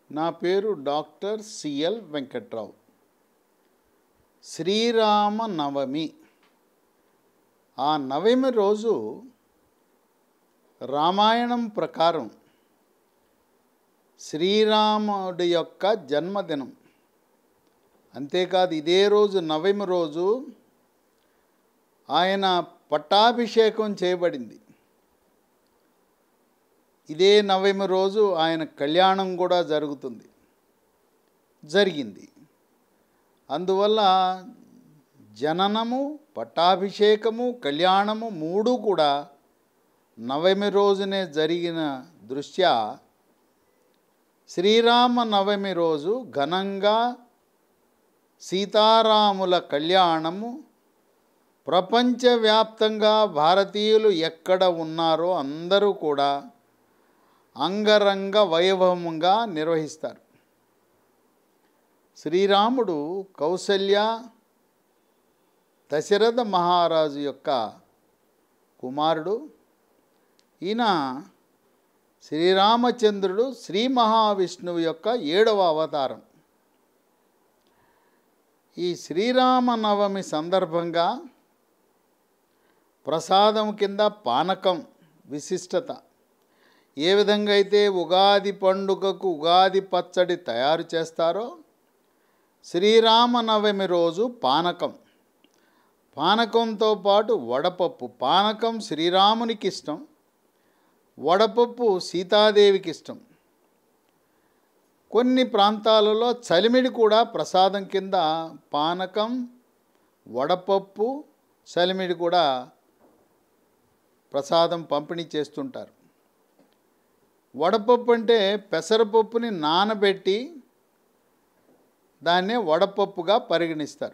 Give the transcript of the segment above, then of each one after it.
నా పేరు doctor CL Venkatrao Srirama Navami ఆ నవమి రోజు రామాయణం ప్రకారం శ్రీరాముడి యొక్క జన్మదినం అంతేకాదు ఇదే రోజు నవమి రోజు ఆయన పట్టాభిషేకం చేయబడింది ఇదే నవమి రోజు ఆయన కళ్యాణం కూడా జరుగుతుంది జరిగింది అందువల్ల జననము పట్టాభిషేకము కళ్యాణము మూడు కూడా నవమి రోజునే జరిగిన దృష్ట్యా శ్రీరామ నవమి రోజు ఘనంగా సీతారాముల కళ్యాణము ప్రపంచవ్యాప్తంగా భారతీయులు ఎక్కడ ఉన్నారో అందరూ కూడా అంగరంగ వైభవంగా నిర్వహిస్తారు శ్రీరాముడు కౌసల్య దశరథ మహారాజు యొక్క కుమారుడు ఈయన శ్రీరామచంద్రుడు శ్రీ మహావిష్ణువు యొక్క ఏడవ అవతారం ఈ శ్రీరామనవమి సందర్భంగా ప్రసాదం కింద పానకం విశిష్టత ఏ విధంగా అయితే ఉగాది పండుగకు ఉగాది పచ్చడి తయారు చేస్తారో శ్రీరామనవమి రోజు పానకం పానకంతో పాటు వడపప్పు పానకం శ్రీరామునికి ఇష్టం వడపప్పు సీతాదేవికి ఇష్టం కొన్ని ప్రాంతాలలో చలిమిడి కూడా ప్రసాదం కింద పానకం వడపప్పు చలిమిడి కూడా ప్రసాదం పంపిణీ చేస్తుంటారు వడపప్పు అంటే పెసరపప్పుని నానబెట్టి దాన్నే వడపప్పుగా పరిగణిస్తారు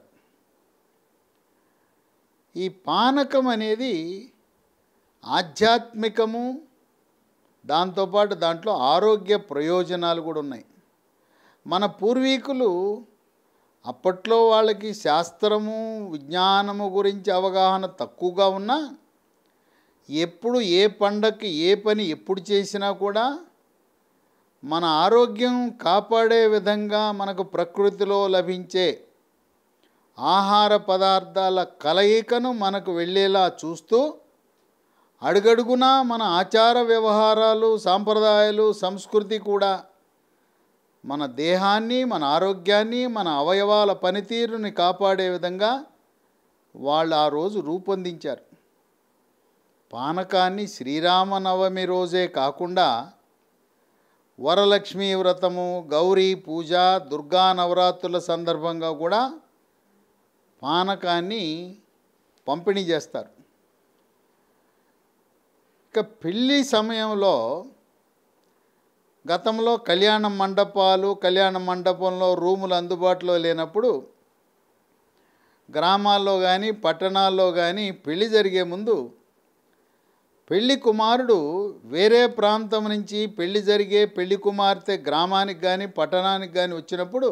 ఈ పానకం అనేది ఆధ్యాత్మికము దాంతోపాటు దాంట్లో ఆరోగ్య ప్రయోజనాలు కూడా ఉన్నాయి మన పూర్వీకులు అప్పట్లో వాళ్ళకి శాస్త్రము విజ్ఞానము గురించి అవగాహన తక్కువగా ఉన్నా ఎప్పుడు ఏ పండక్కి ఏ పని ఎప్పుడు చేసినా కూడా మన ఆరోగ్యం కాపాడే విధంగా మనకు ప్రకృతిలో లభించే ఆహార పదార్థాల కలయికను మనకు వెళ్ళేలా చూస్తూ అడుగడుగునా మన ఆచార వ్యవహారాలు సాంప్రదాయాలు సంస్కృతి కూడా మన దేహాన్ని మన ఆరోగ్యాన్ని మన అవయవాల పనితీరుని కాపాడే విధంగా వాళ్ళు ఆ రోజు రూపొందించారు పానకాన్ని శ్రీరామనవమి రోజే కాకుండా వరలక్ష్మీ వ్రతము గౌరీ పూజ దుర్గా నవరాత్రుల సందర్భంగా కూడా పానకాన్ని పంపిణీ చేస్తారు ఇక పెళ్ళి సమయంలో గతంలో కళ్యాణ మండపాలు కళ్యాణ మండపంలో రూములు అందుబాటులో లేనప్పుడు గ్రామాల్లో కానీ పట్టణాల్లో కానీ పెళ్లి జరిగే ముందు పెళ్లి కుమారుడు వేరే ప్రాంతం నుంచి పెళ్లి జరిగే పెళ్లి కుమార్తె గ్రామానికి కానీ పట్టణానికి కానీ వచ్చినప్పుడు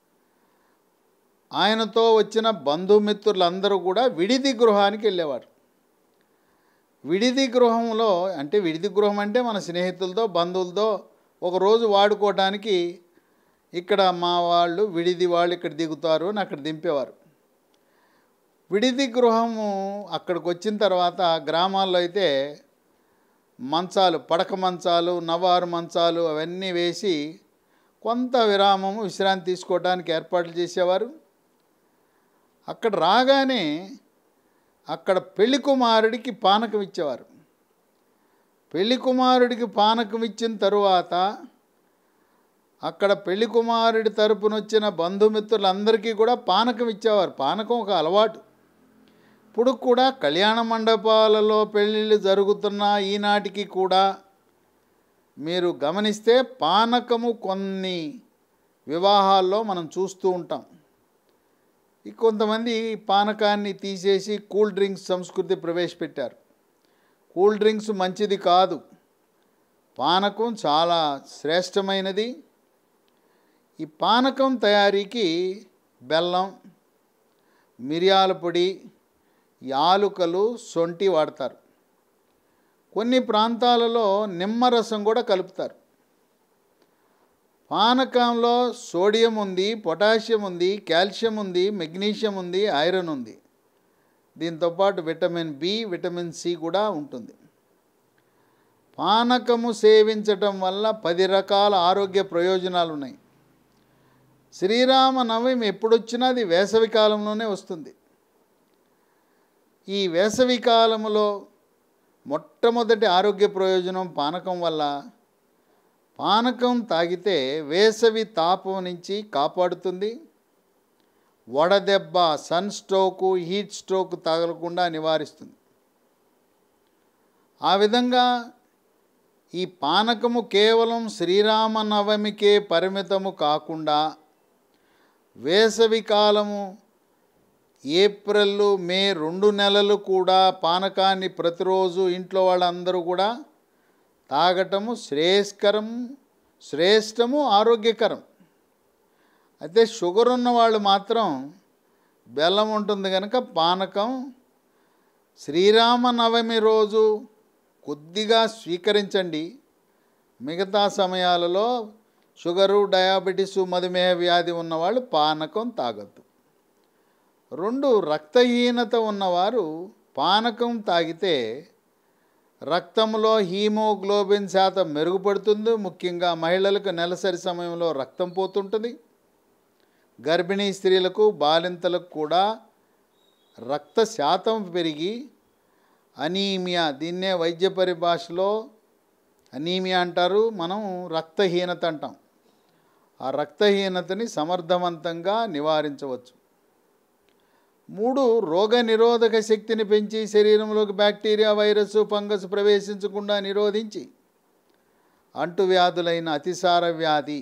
ఆయనతో వచ్చిన బంధుమిత్రులందరూ కూడా విడిది గృహానికి వెళ్ళేవారు విడిది గృహంలో అంటే విడిది గృహం అంటే మన స్నేహితులతో బంధువులతో ఒకరోజు వాడుకోవడానికి ఇక్కడ మా వాళ్ళు విడిది వాళ్ళు ఇక్కడ దిగుతారు అని అక్కడ దింపేవారు విడిది గృహము అక్కడికి వచ్చిన తర్వాత గ్రామాల్లో అయితే మంచాలు పడక మంచాలు నవారు మంచాలు అవన్నీ వేసి కొంత విరామము విశ్రాంతి తీసుకోవడానికి ఏర్పాట్లు చేసేవారు అక్కడ రాగానే అక్కడ పెళ్లి కుమారుడికి పానకం ఇచ్చేవారు పెళ్లి కుమారుడికి పానకం ఇచ్చిన తరువాత అక్కడ పెళ్లి కుమారుడి తరపున వచ్చిన బంధుమిత్రులందరికీ కూడా పానకం ఇచ్చేవారు పానకం ఒక అలవాటు ఇప్పుడు కూడా కళ్యాణ మండపాలలో పెళ్ళిళ్ళు జరుగుతున్న ఈనాటికి కూడా మీరు గమనిస్తే పానకము కొన్ని వివాహాల్లో మనం చూస్తూ ఉంటాం కొంతమంది పానకాన్ని తీసేసి కూల్ డ్రింక్స్ సంస్కృతి ప్రవేశపెట్టారు కూల్ డ్రింక్స్ మంచిది కాదు పానకం చాలా శ్రేష్టమైనది ఈ పానకం తయారీకి బెల్లం మిరియాల పొడి యాలుకలు సొంటి వాడతారు కొన్ని ప్రాంతాలలో నిమ్మరసం కూడా కలుపుతారు పానకంలో సోడియం ఉంది పొటాషియం ఉంది కాల్షియం ఉంది మెగ్నీషియం ఉంది ఐరన్ ఉంది దీంతోపాటు విటమిన్ బి విటమిన్ సి కూడా ఉంటుంది పానకము సేవించటం వల్ల పది రకాల ఆరోగ్య ప్రయోజనాలు ఉన్నాయి శ్రీరామ నవమి ఎప్పుడొచ్చినా అది వేసవి కాలంలోనే వస్తుంది ఈ వేసవి కాలములో మొట్టమొదటి ఆరోగ్య ప్రయోజనం పానకం వల్ల పానకం తాగితే వేసవి తాపం నుంచి కాపాడుతుంది వడదెబ్బ సన్ స్ట్రోకు హీట్ స్ట్రోక్ తగలకుండా నివారిస్తుంది ఆ విధంగా ఈ పానకము కేవలం శ్రీరామనవమికే పరిమితము కాకుండా వేసవి కాలము ఏప్రిల్ మే రెండు నెలలు కూడా పానకాన్ని ప్రతిరోజు ఇంట్లో వాళ్ళందరూ కూడా తాగటము శ్రేయస్కరం శ్రేష్టము ఆరోగ్యకరం అయితే షుగర్ ఉన్న వాళ్ళు మాత్రం బెల్లం ఉంటుంది కనుక పానకం శ్రీరామనవమి రోజు కొద్దిగా స్వీకరించండి మిగతా సమయాలలో షుగరు డయాబెటీసు మధుమేహ వ్యాధి ఉన్నవాళ్ళు పానకం తాగద్దు రెండు రక్తహీనత ఉన్నవారు పానకం తాగితే రక్తంలో హీమోగ్లోబిన్ శాతం మెరుగుపడుతుంది ముఖ్యంగా మహిళలకు నెలసరి సమయంలో రక్తం పోతుంటుంది గర్భిణీ స్త్రీలకు బాలింతలకు కూడా రక్త శాతం పెరిగి అనీమియా దీన్నే వైద్య పరిభాషలో అనీమియా అంటారు మనం రక్తహీనత అంటాం ఆ రక్తహీనతని సమర్థవంతంగా నివారించవచ్చు మూడు రోగ నిరోధక శక్తిని పెంచి శరీరంలోకి బ్యాక్టీరియా వైరస్ ఫంగస్ ప్రవేశించకుండా నిరోధించి అంటువ్యాధులైన అతిసార వ్యాధి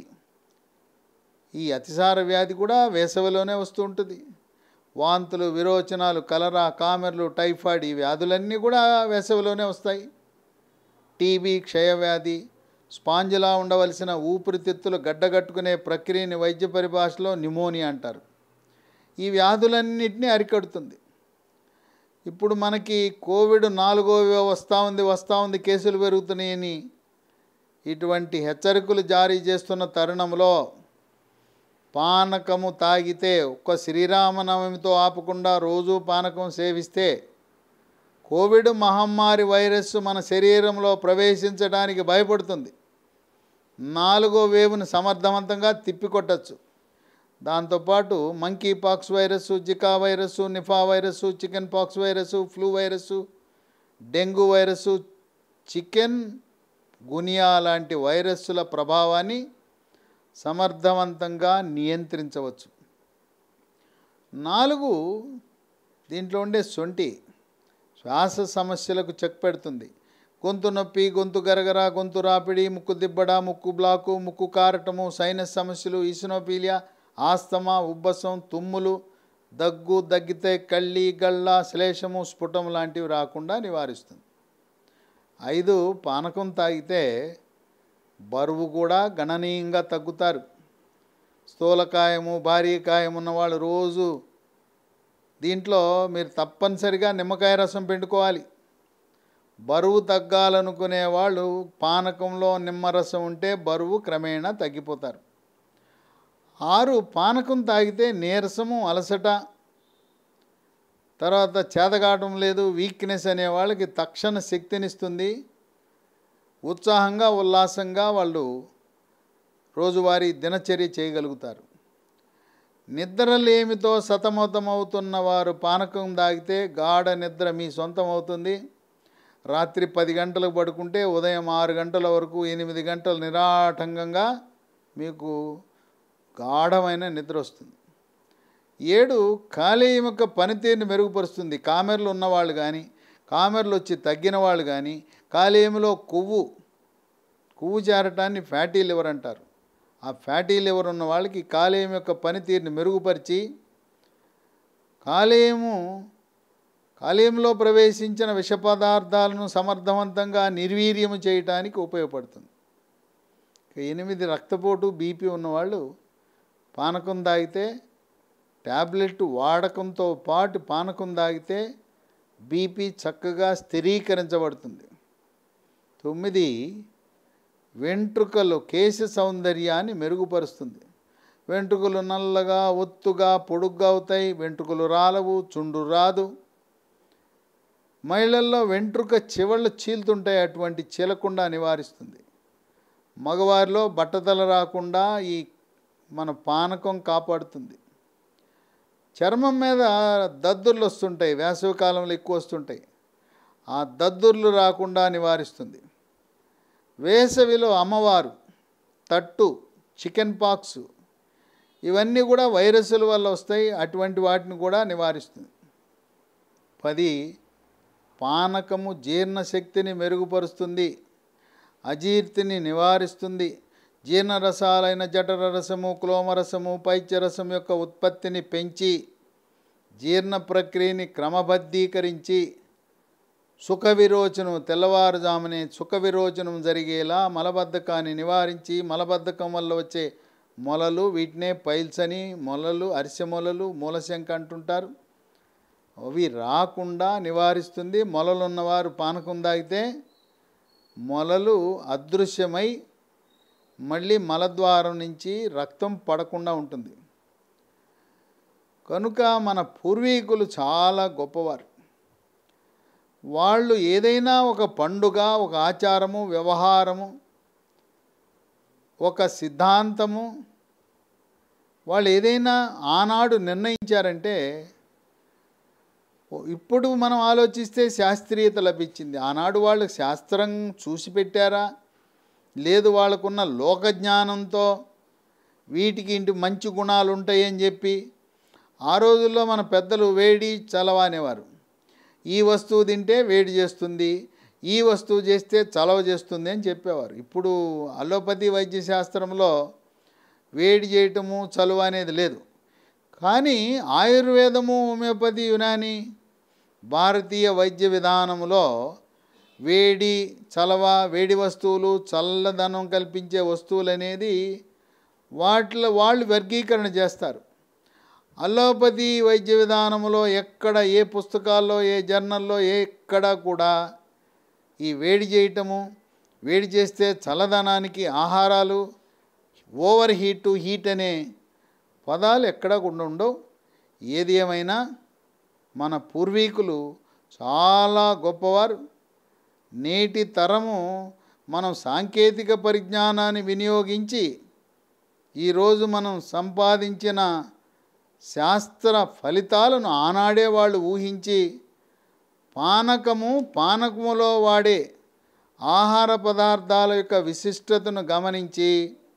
ఈ అతిసార వ్యాధి కూడా వేసవిలోనే వస్తూ ఉంటుంది వాంతులు విరోచనాలు కలరా కామెర్లు టైఫాయిడ్ ఈ వ్యాధులన్నీ కూడా వేసవిలోనే వస్తాయి టీబీ క్షయవ్యాధి స్పాంజిలా ఉండవలసిన ఊపిరితిత్తులు గడ్డగట్టుకునే ప్రక్రియని వైద్య పరిభాషలో న్యూమోనియా అంటారు ఈ వ్యాధులన్నింటినీ అరికడుతుంది ఇప్పుడు మనకి కోవిడ్ నాలుగో వేవ్ వస్తూ ఉంది వస్తూ ఉంది కేసులు పెరుగుతున్నాయని ఇటువంటి హెచ్చరికలు జారీ చేస్తున్న తరుణంలో పానకము తాగితే ఒక్క శ్రీరామనవమితో ఆపకుండా రోజు పానకం సేవిస్తే కోవిడ్ మహమ్మారి వైరస్ మన శరీరంలో ప్రవేశించడానికి భయపడుతుంది నాలుగో వేవ్ని సమర్థవంతంగా తిప్పికొట్టచ్చు దాంతోపాటు monkey pox virus Zika virus Nipah virus chicken pox virus flu virus dengue virus chikungunya లాంటి వైరస్సుల ప్రభావాన్ని సమర్థవంతంగా నియంత్రించవచ్చు నాలుగు దీంట్లో ఉండే సొంటి శ్వాస సమస్యలకు చెక్ పెడుతుంది గొంతు నొప్పి గొంతు గరగర గొంతు రాపిడి ముక్కు దిబ్బడ ముక్కు బ్లాకు ముక్కు కారటము సైనస్ సమస్యలు ఈసినోపీలియా ఆస్తమా ఉబ్బసం తుమ్ములు దగ్గు దగ్గితే కళ్ళి గళ్ళ శ్లేషము స్ఫుటం లాంటివి రాకుండా నివారిస్తుంది ఐదు పానకం తాగితే బరువు కూడా గణనీయంగా తగ్గుతారు స్థూలకాయము భారీ కాయం ఉన్నవాళ్ళు రోజు దీంట్లో మీరు తప్పనిసరిగా నిమ్మకాయ రసం పిండుకోవాలి బరువు తగ్గాలనుకునే వాళ్ళు పానకంలో నిమ్మరసం ఉంటే బరువు క్రమేణా తగ్గిపోతారు ఆరు పానకం తాగితే నీరసము అలసట తర్వాత చేతగాటం లేదు వీక్నెస్ అనే వాళ్ళకి తక్షణ శక్తినిస్తుంది ఉత్సాహంగా ఉల్లాసంగా వాళ్ళు రోజువారీ దినచర్య చేయగలుగుతారు నిద్రలేమితో సతమతమవుతున్న వారు పానకం తాగితే గాఢ నిద్ర మీ సొంతం అవుతుంది రాత్రి పది గంటలకు పడుకుంటే ఉదయం ఆరు గంటల వరకు ఎనిమిది గంటలు నిరాటంకంగా మీకు గాఢమైన నిద్ర వస్తుంది ఏడు కాలేయం యొక్క పనితీరుని మెరుగుపరుస్తుంది కామెర్లు ఉన్నవాళ్ళు కానీ కామెర్లు వచ్చి తగ్గిన వాళ్ళు కానీ కాలేయంలో కొవ్వు కొవ్వు చేరటాన్ని ఫ్యాటీ లివర్ అంటారు ఆ ఫ్యాటీ లివర్ ఉన్న వాళ్ళకి కాలేయం యొక్క పనితీరుని మెరుగుపరిచి కాలేయము కాలేయంలో ప్రవేశించిన విష పదార్థాలను సమర్థవంతంగా నిర్వీర్యము చేయటానికి ఉపయోగపడుతుంది ఇక ఎనిమిది రక్తపోటు బీపీ ఉన్నవాళ్ళు పానకం తాగితే ట్యాబ్లెట్ వాడకంతో పాటు పానకం తాగితే బీపీ చక్కగా స్థిరీకరించబడుతుంది తొమ్మిది వెంట్రుకలు కేశ సౌందర్యాన్ని మెరుగుపరుస్తుంది వెంట్రుకలు నల్లగా ఒత్తుగా పొడుగ్గా అవుతాయి వెంట్రుకలు రాలవు చుండు రాదు మహిళల్లో వెంట్రుక చివళ్ళు చీలుతుంటాయి అటువంటి చీలకుండా నివారిస్తుంది మగవారిలో బట్టతల రాకుండా ఈ మన పానకం కాపాడుతుంది చర్మం మీద దద్దుర్లు వస్తుంటాయి వేసవి కాలంలో ఎక్కువ వస్తుంటాయి ఆ దద్దుర్లు రాకుండా నివారిస్తుంది వేసవిలో అమ్మవారు తట్టు చికెన్ పాక్స్ ఇవన్నీ కూడా వైరస్ల వల్ల వస్తాయి అటువంటి వాటిని కూడా నివారిస్తుంది పది పానకము జీర్ణశక్తిని మెరుగుపరుస్తుంది అజీర్తిని నివారిస్తుంది జీర్ణరసాలైన జఠర రసము క్లోమరసము పైత్యరసం యొక్క ఉత్పత్తిని పెంచి జీర్ణ ప్రక్రియని క్రమబద్ధీకరించి సుఖ విరోచనం తెల్లవారుజామునే సుఖ విరోచనం జరిగేలా మలబద్ధకాన్ని నివారించి మలబద్ధకం వల్ల వచ్చే మొలలు వీటినే పైల్స్ అని మొలలు అరిసె మొలలు మూలశంక అంటుంటారు అవి రాకుండా నివారిస్తుంది మొలలు ఉన్నవారు పానకం తాగితే మొలలు అదృశ్యమై మళ్ళీ మలద్వారం నుంచి రక్తం పడకుండా ఉంటుంది కనుక మన పూర్వీకులు చాలా గొప్పవారు వాళ్ళు ఏదైనా ఒక పండుగ ఒక ఆచారము వ్యవహారము ఒక సిద్ధాంతము వాళ్ళు ఏదైనా ఆనాడు నిర్ణయించారంటే ఇప్పుడు మనం ఆలోచిస్తే శాస్త్రీయత లభించింది ఆనాడు వాళ్ళు శాస్త్రం చూసి పెట్టారా లేదు వాళ్ళకున్న లోకజ్ఞానంతో వీటికి ఇంటి మంచి గుణాలు ఉంటాయని చెప్పి ఆ రోజుల్లో మన పెద్దలు వేడి చలవ అనేవారు ఈ వస్తువు తింటే వేడి చేస్తుంది ఈ వస్తువు చేస్తే చలవ చేస్తుంది అని చెప్పేవారు ఇప్పుడు అలోపతి వైద్య శాస్త్రంలో వేడి చేయటము చలువ అనేది లేదు కానీ ఆయుర్వేదము హోమియోపతి యునాని భారతీయ వైద్య విధానంలో వేడి చలవ వేడి వస్తువులు చల్లదనం కల్పించే వస్తువులు అనేది వాటిలో వాళ్ళు వర్గీకరణ చేస్తారు అలోపతి వైద్య విధానంలో ఎక్కడ ఏ పుస్తకాల్లో ఏ జర్నల్లో ఎక్కడ కూడా ఈ వేడి చేయటము వేడి చేస్తే చల్లదనానికి ఆహారాలు ఓవర్ హీటు హీట్ అనే పదాలు ఎక్కడా కూడా ఉండవు ఏది ఏమైనా మన పూర్వీకులు చాలా గొప్పవారు నేటి తరము మనం సాంకేతిక పరిజ్ఞానాన్ని వినియోగించి ఈరోజు మనం సంపాదించిన శాస్త్ర ఫలితాలను ఆనాడే వాళ్ళు ఊహించి పానకము పానకములో వాడే ఆహార పదార్థాల యొక్క విశిష్టతను గమనించి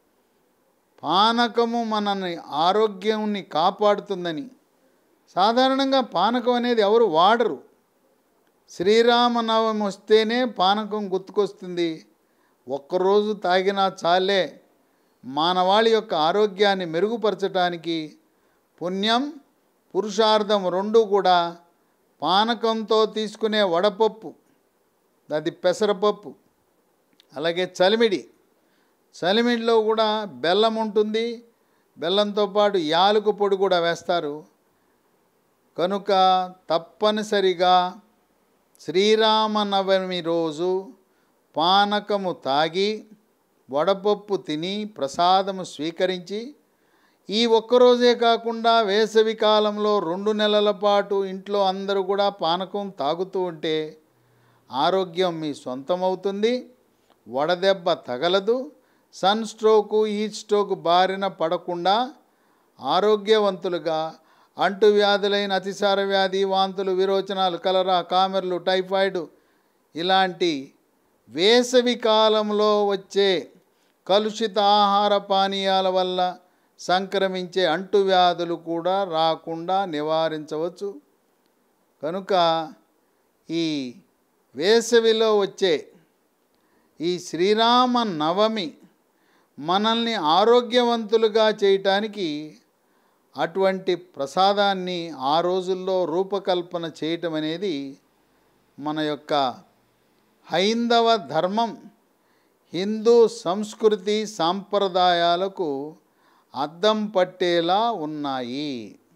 పానకము మనల్ని ఆరోగ్యాన్ని కాపాడుతుందని సాధారణంగా పానకం అనేది ఎవరు వాడరు శ్రీరామనవమి వస్తేనే పానకం గుర్తుకొస్తుంది ఒక్కరోజు తాగినా చాలే మానవాళి యొక్క ఆరోగ్యాన్ని మెరుగుపరచడానికి పుణ్యం పురుషార్థం రెండు కూడా పానకంతో తీసుకునే వడపప్పు అది పెసరపప్పు అలాగే చలిమిడి చలిమిడిలో కూడా బెల్లం ఉంటుంది బెల్లంతో పాటు యాలకు పొడి కూడా వేస్తారు కనుక తప్పనిసరిగా శ్రీరామనవమి రోజు పానకము తాగి వడపప్పు తిని ప్రసాదము స్వీకరించి ఈ ఒక్కరోజే కాకుండా వేసవి కాలంలో రెండు నెలల పాటు ఇంట్లో అందరూ కూడా పానకం తాగుతూ ఉంటే ఆరోగ్యం మీ సొంతమవుతుంది వడదెబ్బ తగలదు సన్ స్ట్రోకు హీట్ స్ట్రోక్ బారిన పడకుండా ఆరోగ్యవంతులుగా అంటువ్యాధులైన అతిసార వ్యాధి వాంతులు విరోచనాలు కలరా కామెర్లు టైఫాయిడ్ ఇలాంటి వేసవి కాలంలో వచ్చే కలుషిత ఆహార పానీయాల వల్ల సంక్రమించే అంటువ్యాధులు కూడా రాకుండా నివారించవచ్చు కనుక ఈ వేసవిలో వచ్చే ఈ శ్రీరామ నవమి మనల్ని ఆరోగ్యవంతులుగా చేయటానికి అటువంటి ప్రసాదాన్ని ఆ రోజుల్లో రూపకల్పన చేయటం అనేది మన యొక్క హైందవ ధర్మం హిందూ సంస్కృతి సాంప్రదాయాలకు అద్దం పట్టేలా ఉన్నాయి